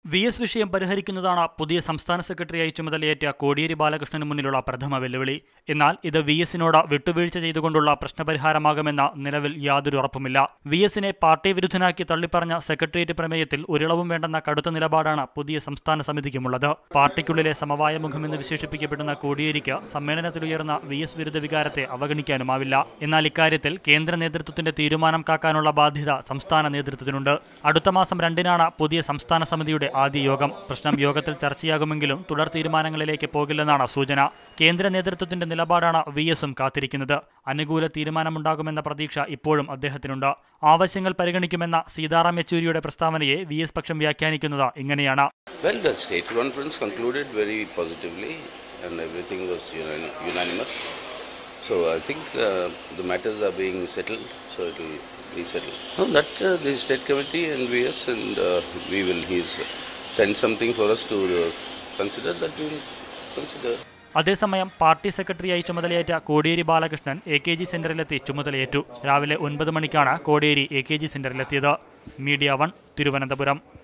V S വിഷയം പരിഹരിക്കുന്നതാണ് പുതിയ സംസ്ഥാന സെക്രട്ടറിയായി ചുമതലയേറ്റ കോടിയേരി ബാലകൃഷ്ണന് മുന്നിലുള്ള പ്രഥമ വെല്ലുവിളി എന്നാൽ ഇത് വി എസിനോട് വിട്ടുവീഴ്ച ചെയ്തുകൊണ്ടുള്ള പ്രശ്നപരിഹാരമാകുമെന്ന നിലവിൽ യാതൊരു ഉറപ്പുമില്ല വി എസിനെ പാർട്ടി വിരുദ്ധനാക്കി തള്ളിപ്പറഞ്ഞ സെക്രട്ടേറിയറ്റ് പ്രമേയത്തിൽ ഒരിളവും വേണ്ടെന്ന കടുത്ത നിലപാടാണ് പുതിയ സംസ്ഥാന സമിതിക്കുമുള്ളത് പാർട്ടിക്കുള്ളിലെ സമവായ മുഖമെന്ന് വിശേഷിപ്പിക്കപ്പെടുന്ന കോടിയേരിക്ക് സമ്മേളനത്തിലുയർന്ന വി എസ് വിരുദ്ധ വികാരത്തെ അവഗണിക്കാനുമാവില്ല എന്നാൽ ഇക്കാര്യത്തിൽ കേന്ദ്ര നേതൃത്വത്തിന്റെ തീരുമാനം കാക്കാനുള്ള ബാധ്യത സംസ്ഥാന നേതൃത്വത്തിനുണ്ട് അടുത്ത മാസം രണ്ടിനാണ് പുതിയ സംസ്ഥാന സമിതിയുടെ ആദ്യ യോഗം പ്രശ്നം യോഗത്തിൽ ചർച്ചയാകുമെങ്കിലും തുടർ തീരുമാനങ്ങളിലേക്ക് പോകില്ലെന്നാണ് സൂചന കേന്ദ്ര നേതൃത്വത്തിന്റെ നിലപാടാണ് വി എസും കാത്തിരിക്കുന്നത് അനുകൂല തീരുമാനമുണ്ടാകുമെന്ന പ്രതീക്ഷ ഇപ്പോഴും അദ്ദേഹത്തിനുണ്ട് ആവശ്യങ്ങൾ പരിഗണിക്കുമെന്ന സീതാറാം യെച്ചൂരിയുടെ പ്രസ്താവനയെ വി എസ് പക്ഷം വ്യാഖ്യാനിക്കുന്നത് ഇങ്ങനെയാണ് Well, the state conference concluded very positively and everything was unan- unanimous. So I think uh, the matters are being settled, so it will be settled. No, that uh, the state committee and VS and uh, we will he's send something for us to uh, consider that we will consider. അതേസമയം party സെക്രട്ടറിയായി ചുമതലയേറ്റ Kodiyeri Balakrishnan A K G സെന്ററിലെത്തി ചുമതലയേറ്റു രാവിലെ ഒൻപത് മണിക്കാണ് Kodiyeri A K G സെന്ററിലെത്തിയത് Media One Thiruvananthapuram